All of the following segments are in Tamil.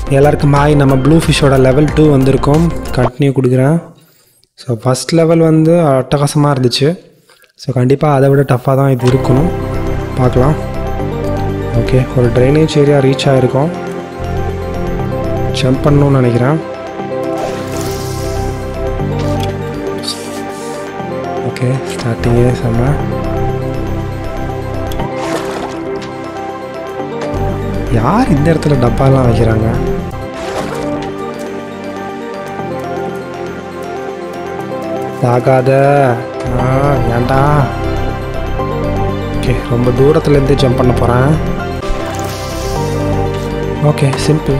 எல்லாருக்கும் ஹாய் நம்ம ப்ளூ ஃபிஷ்ஷோட லெவல் டூ வந்திருக்கோம் கண்டினியூ கொடுக்குறேன் ஸோ ஃபஸ்ட் லெவல் வந்து அட்டகாசமாக இருந்துச்சு ஸோ கண்டிப்பாக அதை விட டஃப்பாக தான் இது இருக்கணும் பார்க்கலாம் ஓகே ஒரு ட்ரைனேஜ் ஏரியா ரீச் ஆகிருக்கோம் ஜம்ப் பண்ணணும்னு நினைக்கிறேன் ஓகே ஸ்டார்டிங்கே செம்ம யார் இந்த இடத்துல டப்பாலாம் வைக்கிறாங்க ஆகாத ஆ ஏன்டா ஓகே ரொம்ப தூரத்துலேருந்து ஜம்ப் பண்ண போகிறேன் ஓகே சிம்பிள்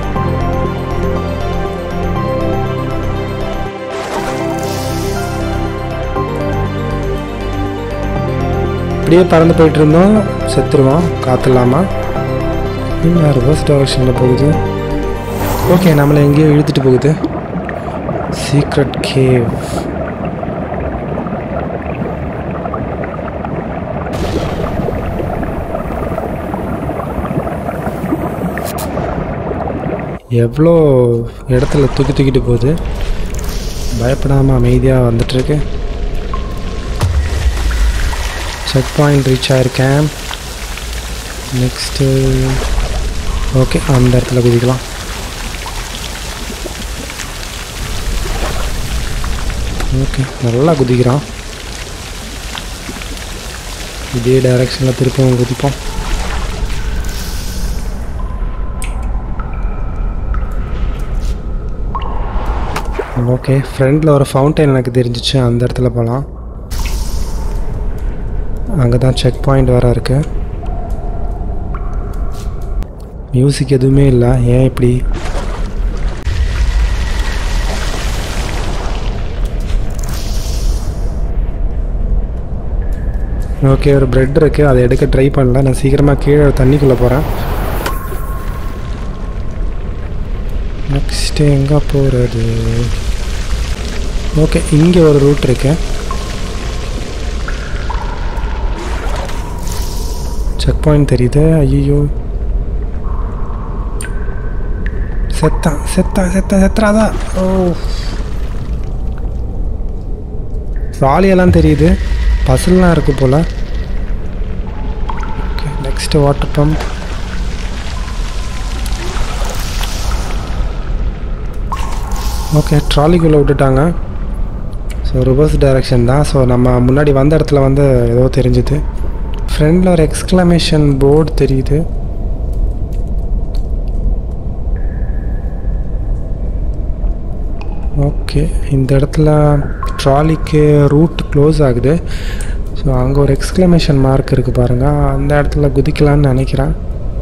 இப்படியே பறந்து போயிட்டு இருந்தோம் செத்துருவோம் காற்று இல்லாமல் இன்னும் ரிவர்ஸ் டைரக்ஷனில் போகுது ஓகே நம்மளை எங்கேயோ இழுத்துட்டு போகுது சீக்ரெட் கேவ் எவ்வளோ இடத்துல தூக்கி தூக்கிட்டு போகுது பயப்படாமல் அமைதியாக வந்துட்டுருக்கு செக் பாயிண்ட் ரீச் ஆயிருக்கேன் நெக்ஸ்ட்டு ஓகே அந்த இடத்துல குதிக்கலாம் ஓகே நல்லா குதிக்கிறான் இதே டைரக்ஷனில் திருப்பவும் குதிப்போம் ஓகே ஃப்ரண்டில் ஒரு ஃபவுண்டைன் எனக்கு தெரிஞ்சிச்சு அந்த இடத்துல போகலாம் அங்கே தான் செக் பாயிண்ட் வர இருக்குது மியூசிக் எதுவுமே இல்லை ஏன் இப்படி ஓகே ஒரு பிரெட் இருக்குது அதை எடுக்க ட்ரை பண்ணல நான் சீக்கிரமாக கீழே தண்ணிக்குள்ளே போகிறேன் நெக்ஸ்ட்டு எங்கே போகிறது ஓகே இங்கே ஒரு ரூட் இருக்கு செக் பாயிண்ட் தெரியுது ஐயோ செத்தான் செத்தான் செத்தான் செத்துறாதா ஓ ராலியெல்லாம் தெரியுது பசில்லாம் இருக்கு போல் okay next water pump okay ட்ராலிக்குள்ளே விட்டுட்டாங்க ஸோ ரிவர்ஸ் டைரக்ஷன் தான் ஸோ நம்ம முன்னாடி வந்த இடத்துல வந்து ஏதோ தெரிஞ்சுது ஃப்ரண்டில் ஒரு எக்ஸ்க்ளமேஷன் போர்டு தெரியுது ஓகே இந்த இடத்துல ட்ராலிக்கு ரூட் க்ளோஸ் ஆகுது ஸோ அங்கே ஒரு எக்ஸ்க்ளமேஷன் மார்க் இருக்குது பாருங்கள் அந்த இடத்துல குதிக்கலான்னு நினைக்கிறேன்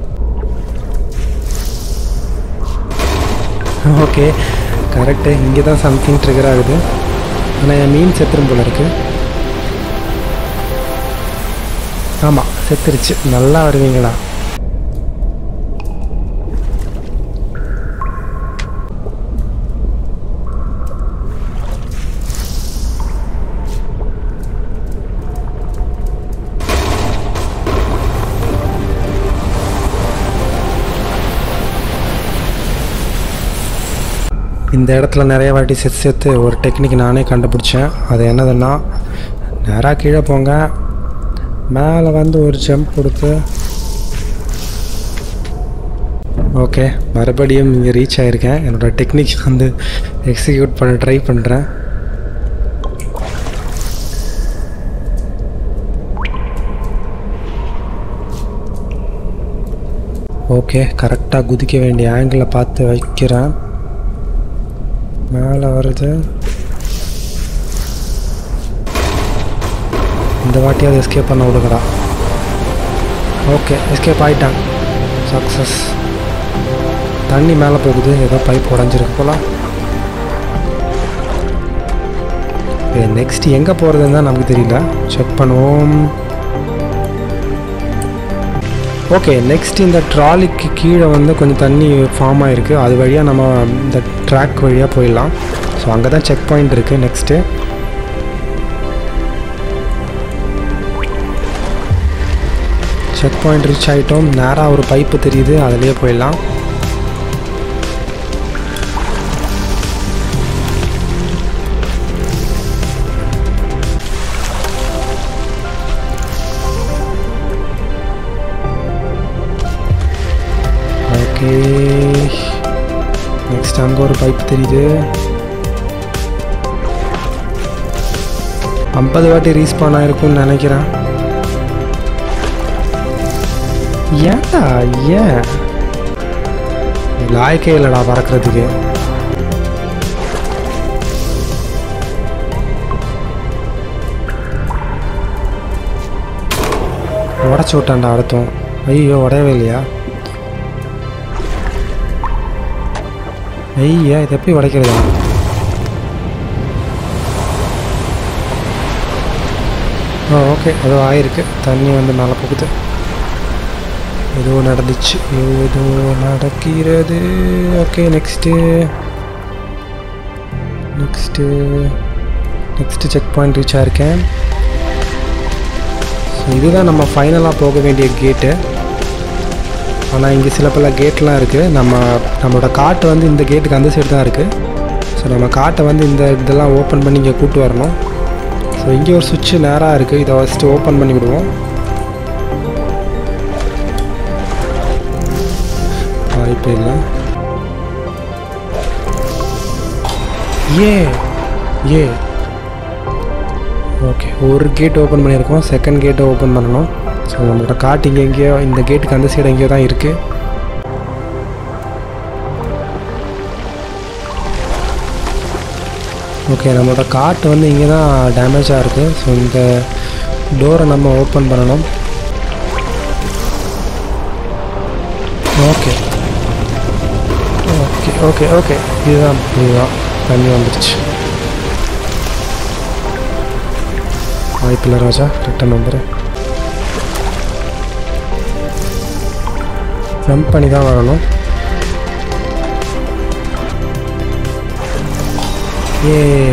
ஓகே கரெக்டு இங்கே தான் சம்திங் ட்ரிகர் ஆகுது ஆனால் என் மீன் செத்துரும் போல இருக்கு ஆமாம் செத்துருச்சு நல்லா வருவீங்களா இந்த இடத்துல நிறைய வாட்டி சேர்த்து சேர்த்து ஒரு டெக்னிக் நானே கண்டுபிடிச்சேன் அது என்னதுன்னா நேராக கீழே போங்க மேலே வந்து ஒரு ஜம்ப் கொடுத்து ஓகே மறுபடியும் இங்கே ரீச் ஆகிருக்கேன் என்னோடய டெக்னிக் வந்து எக்ஸிக்யூட் பண்ண ட்ரை பண்ணுறேன் ஓகே கரெக்டாக குதிக்க வேண்டிய ஆங்கிளை பார்த்து வைக்கிறேன் மேலே வருது இந்த வாட்டியாவது எஸ்கேப் பண்ண விடுங்கடா ஓகே எஸ்கேப் ஆகிட்டான் சக்ஸஸ் தண்ணி மேலே போகுது ஏதோ பைப் உடஞ்சிருக்கு போலாம் நெக்ஸ்ட் எங்கே போகிறதுன்னு தான் நமக்கு தெரியல செக் பண்ணுவோம் ஓகே நெக்ஸ்ட் இந்த ட்ராலிக்கு கீழே வந்து கொஞ்சம் தண்ணி ஃபார்ம் ஆகிருக்கு அது வழியாக நம்ம இந்த ட்ராக் வழியாக போயிடலாம் ஸோ அங்கே தான் செக் பாயிண்ட் இருக்குது நெக்ஸ்ட்டு செக் பாயிண்ட் ரீச் ஆகிட்டோம் நேராக ஒரு பைப்பு தெரியுது அதிலே போயிடலாம் ஓகே நெக்ஸ்ட் அங்கே ஒரு பைப் தெரியுது ஐம்பது வாட்டி ரீஸ்பான் ஆயிருக்கும்னு நினைக்கிறேன் ஏன்டா ஏன் லாய்க்கே இல்லைடா பறக்கிறதுக்கு உடச்சி விட்டான்டா அடுத்தோம் ஐயோ உடையவே இல்லையா ஐயா இது எப்படி உடைக்கிறதா ஓ ஓகே ஏதோ ஆயிருக்கு தண்ணி வந்து மேலே போகுது ஏதோ நடந்துச்சு ஏதோ நடக்கிறது okay next next next check point reach ஆயிருக்கேன் ஸோ இதுதான் நம்ம ஃபைனலாக போக வேண்டிய கேட்டு ஆனால் இங்கே சில பல கேட்லாம் இருக்குது நம்ம நம்மளோட காட்டு வந்து இந்த கேட்டுக்கு அந்த சைடு தான் இருக்குது ஸோ நம்ம காட்டை வந்து இந்த இதெல்லாம் ஓப்பன் பண்ணி இங்கே கூட்டு வரணும் ஸோ இங்கே ஒரு சுவிட்சு நேராக இருக்குது இதை ஃபஸ்ட்டு ஓப்பன் பண்ணி விடுவோம் வாய்ப்பு இல்லை ஏ ஏ ஓகே ஒரு கேட் ஓப்பன் பண்ணியிருக்கோம் செகண்ட் கேட்டை ஓப்பன் பண்ணணும் ஸோ நம்மளோட காட்டு இங்கே எங்கேயோ இந்த கேட்டுக்கு அந்த சைடு எங்கேயோ தான் இருக்குது ஓகே நம்மளோட காட்டு வந்து இங்கே தான் டேமேஜாக இருக்குது ஸோ இந்த டோரை நம்ம ஓப்பன் பண்ணணும் ஓகே ஓகே ஓகே ஓகே இதுதான் இதுதான் தண்ணி வந்துடுச்சு வாய்ப்பில்லை ராஜா கரெக்டாக நம்பரு ஜம்ப் பண்ணி தான் வரணும் ஏ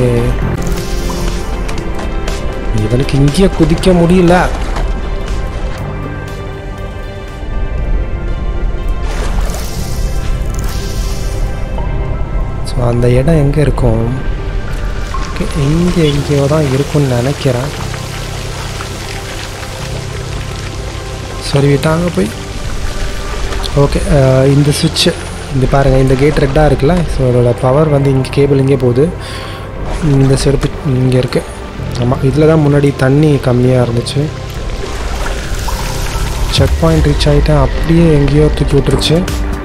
இவனுக்கு இங்கேயே குதிக்க முடியல ஸோ அந்த இடம் எங்கே இருக்கும் ஓகே இங்கே எங்கேயோ தான் இருக்கும்னு நினைக்கிறேன் சரி விட்டாங்க போய் ஓகே இந்த சுவிட்சு இந்த பாருங்கள் இந்த கேட் ரெட்டாக இருக்குல்ல ஸோ அதோட பவர் வந்து இங்கே கேபிள் இங்கே போகுது இந்த செடுப்பு இங்கே இருக்குது ஆமாம் இதில் தான் முன்னாடி தண்ணி கம்மியாக இருந்துச்சு செக் பாயிண்ட் ரீச் ஆகிட்டேன் அப்படியே எங்கேயோ தூக்கி விட்டுருச்சு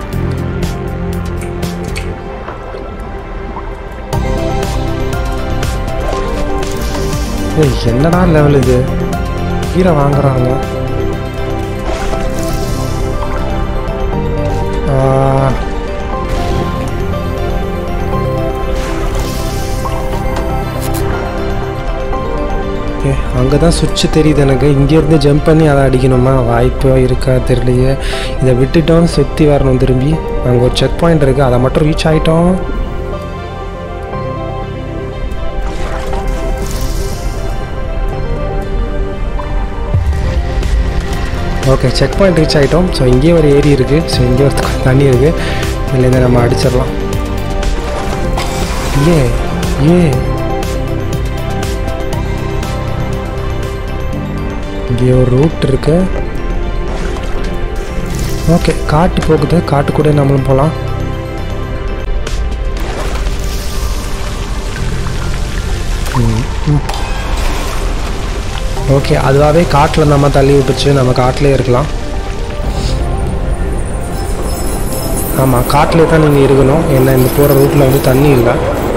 ஏய் என்னடா லெவல் இது கீரை வாங்குறாங்க ஆ, ஓகே அங்கே தான் சுவிட்சு தெரியுது எனக்கு இங்கேருந்து ஜம்ப் பண்ணி அதை அடிக்கணுமா வாய்ப்பு இருக்கா தெரியலையே இதை விட்டுட்டோம் சுற்றி வரணும் திரும்பி அங்கே ஒரு செக் பாயிண்ட் இருக்குது அதை மட்டும் ரீச் ஆகிட்டோம் ஓகே செக் பாயிண்ட் ரீச் ஆகிட்டோம் ஸோ இங்கேயே ஒரு ஏரி இருக்குது ஸோ இங்கே ஒரு தண்ணி இருக்குது இதுலேருந்து நம்ம அடிச்சிடலாம் ஏ ஏ இங்கே ஒரு ரூட் இருக்கு ஓகே காட்டு போகுது காட்டு கூட நம்மளும் போகலாம் ஓகே அதுவாகவே காட்டில் நம்ம தள்ளி விட்டுச்சு நம்ம காட்டிலே இருக்கலாம் ஆமாம் காட்டிலே தான் நீங்கள் இருக்கணும் ஏன்னா இந்த போகிற ரூட்டில் வந்து தண்ணி இல்லை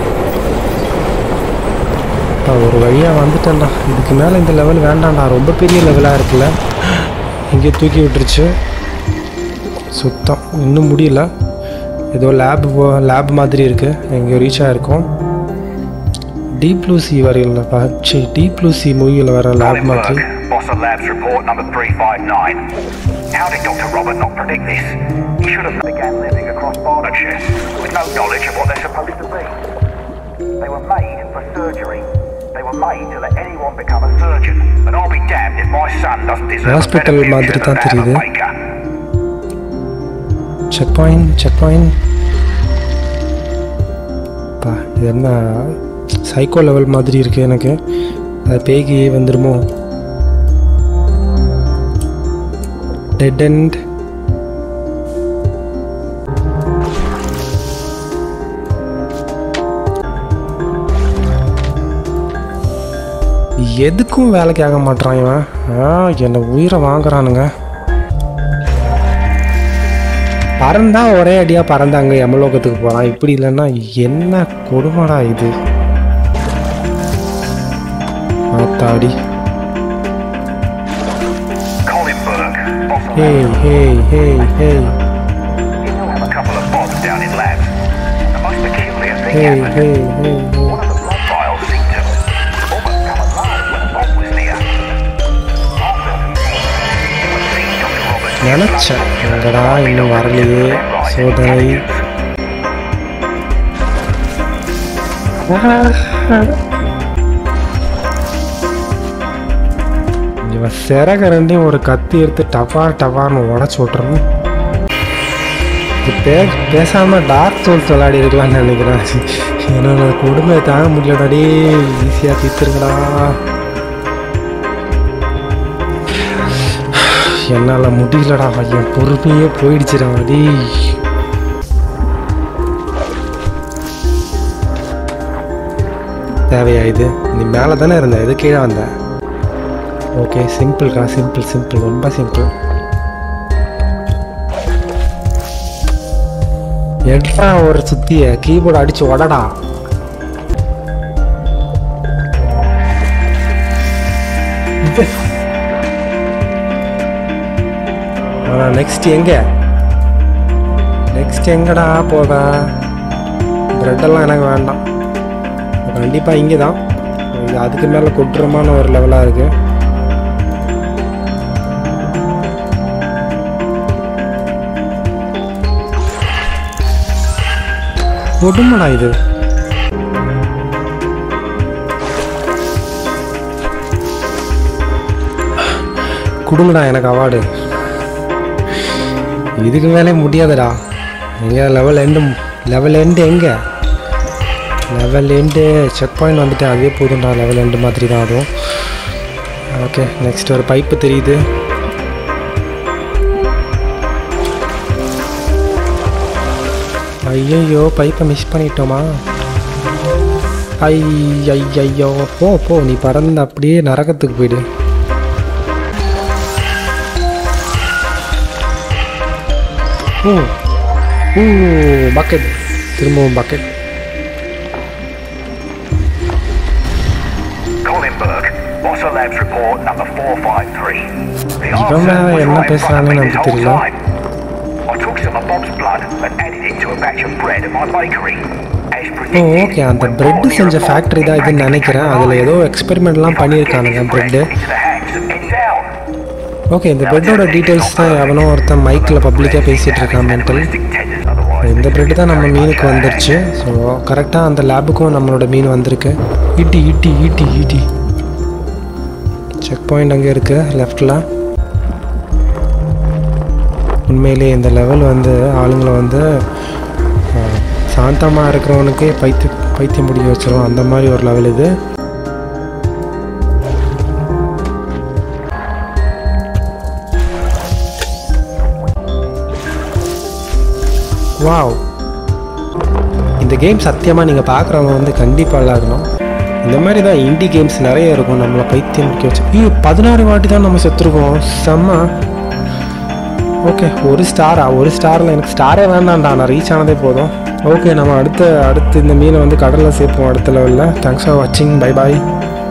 அப்பா, ஒரு வழியாக வந்துட்டேன்டா இதுக்கு மேலே இந்த லெவல் வேண்டாம்டா ரொம்ப பெரிய லெவலாக இருக்குல்ல இங்கே தூக்கி விட்டுருச்சு சுத்தம் இன்னும் முடியல ஏதோ லேப் லேப் மாதிரி இருக்குது எங்கேயோ ரீச் ஆகிருக்கும் டீப் ப்ளூ சி வரையில் சி டீப் ப்ளூ சி மூவியில் வர லேப் மாதிரி Limburg, Boss of Labs report number 359. How did Dr. Robert not predict this? He should have began living across Barnardshire with no knowledge of what they're supposed to be. They were made for surgery. They were made to let anyone become a surgeon. And I'll be damned if my son doesn't deserve a Hospital better மாதிரி future than தான் that of a தெரியுது. baker. Check point check point பா இது என்ன சைக்கோ லெவல் மாதிரி இருக்குது எனக்கு அது பேகி வந்துடுமோ டெட் அண்ட் எதுக்கும் வேலைக்கு ஆக மாட்டான் இவன் ஆ என்னை உயிரை வாங்குறானுங்க பறந்தா ஒரே அடியாக பறந்தாங்க யமலோகத்துக்கு போகிறான் இப்படி இல்லைன்னா என்ன கொடுமைடா இது ஆத்தாடி Colin Burke, boss of hey hey hey hey You still have a couple of bombs down in labs. The most peculiar thing hey happened. Hey hey hey One of the blood vials seemed to almost come alive when a bomb was near. After, it would seem Dr. Roberts நினச்சேன் எங்கடா இன்னும் வரலையே சோதனை இவன் சிறகரண்டையும் ஒரு கத்தி எடுத்து டபா டபான்னு உடச்சி விட்றணும் இது பே பேசாமல் டார்க் சோல்ஸ் விளையாடி இருக்கலாம்னு நினைக்கிறேன் என்னோட கொடுமை தாங்க முடியலடாடி ஈஸியாக தீர்த்துருங்கடா என்னால் முடியலடா என் பொறுமையே போயிடுச்சுடா அடி தேவையா இது நீ மேலே தானே இருந்த இது கீழே வந்த ஓகே சிம்பிள்க்கா சிம்பிள் சிம்பிள் ரொம்ப சிம்பிள் எடுறா ஒரு சுத்திய கீபோர்டு அடிச்சு உடடா நெக்ஸ்ட் எங்க நெக்ஸ்ட் எங்கடா போதா ப்ரெட்டெல்லாம் எனக்கு வேண்டாம் கண்டிப்பாக இங்கே தான் இது அதுக்கு மேலே கொட்டுறமான ஒரு லெவலாக இருக்கு கொடுமடா இது கொடுங்கடா எனக்கு அவார்டு இதுக்கு மேலே முடியாதுடா எங்கே லெவல் எண்டு லெவல் எண்டு எங்கே லெவல் எண்டு செக் பாயிண்ட் வந்துட்டு அதே போதும்டா லெவல் எண்டு மாதிரி தான் அதுவும் ஓகே நெக்ஸ்ட் ஒரு பைப்பு தெரியுது ஐயையோ பைப்பை மிஸ் பண்ணிட்டோமா ஐ ஐயையோ போ போ நீ பறந்து அப்படியே நரகத்துக்கு போயிடு ஓ ஓ பக்கெட் திரும்பவும் bucket Colin Burke, Bossa Labs report number 453. The இவன் answer was என்ன right in front of பேசுறான்னு me this நமக்கு whole தெரியல. time. I took some of Bob's blood and added it to a batch of bread at my bakery. As oh predicted, okay அந்த when பிரெட் brought செஞ்ச near a ஃபேக்ட்ரி bomb, தான் it இதுன்னு practically நினைக்கிறேன் came அதில் alive. ஏதோ எக்ஸ்பெரிமெண்ட்லாம் If I could get பண்ணியிருக்கானுங்க this bread bread into the hands of Enzel, okay இந்த பிரெட்டோட டீட்டெயில்ஸ் தான் எவனோ ஒருத்தன் மைக்கில் பப்ளிக்காக பேசிகிட்டு இருக்கான் மென்டல் animalistic tenders otherwise. இந்த பிரெட் தான் நம்ம மீனுக்கு வந்துருச்சு ஸோ கரெக்டாக அந்த லேபுக்கும் நம்மளோட மீன் வந்திருக்கு ஈட்டி ஈட்டி ஈட்டி ஈட்டி செக் பாயிண்ட் அங்கே இருக்கு லெஃப்டில் உண்மையிலே இந்த லெவல் வந்து ஆளுங்களை வந்து அஹ், சாந்தமாக இருக்கிறவனுக்கே பைத்திய பைத்தியம் முடிய வச்சிரும் அந்த மாதிரி ஒரு லெவல் இது வாவ் இந்த கேம் சத்தியமாக நீங்கள் பார்க்குறவங்க வந்து கண்டிப்பாக விளாடணும் இந்த மாதிரி தான் இண்டி கேம்ஸ் நிறைய இருக்கும் நம்மளை பைத்தியம் முடிக்க வச்சு ஐயோ பதினாறு வாட்டி தான் நம்ம செத்துருக்கோம் செம்ம ஓகே ஒரு ஸ்டாரா ஒரு ஸ்டாரில் எனக்கு ஸ்டாரே வேண்டாம்டா நான் ரீச் ஆனதே போதும் ஓகே நம்ம அடுத்த அடுத்து இந்த மீனை வந்து கடலில் சேர்ப்போம் அடுத்த லெவலில் தேங்க்ஸ் ஃபார் வாட்சிங் பை பாய்